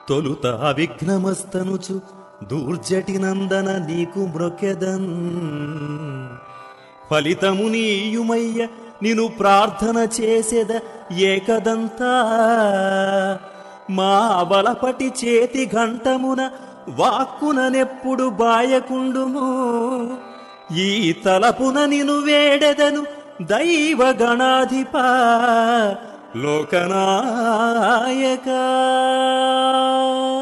తొలుత అవిఘ్నమస్తనుచు దూర్జటి నందన నీకు మ్రొకెదన్ ఫలితము నీయుమయ్య నిను ప్రార్థన చేసెద ఏకదంతా మా బలపటి చేతి ఘంటమున వాక్కుననెప్పుడు బాయకుండుము ఈ తలపున నిను వేడెదను దైవ గణాధిప లోకనాయక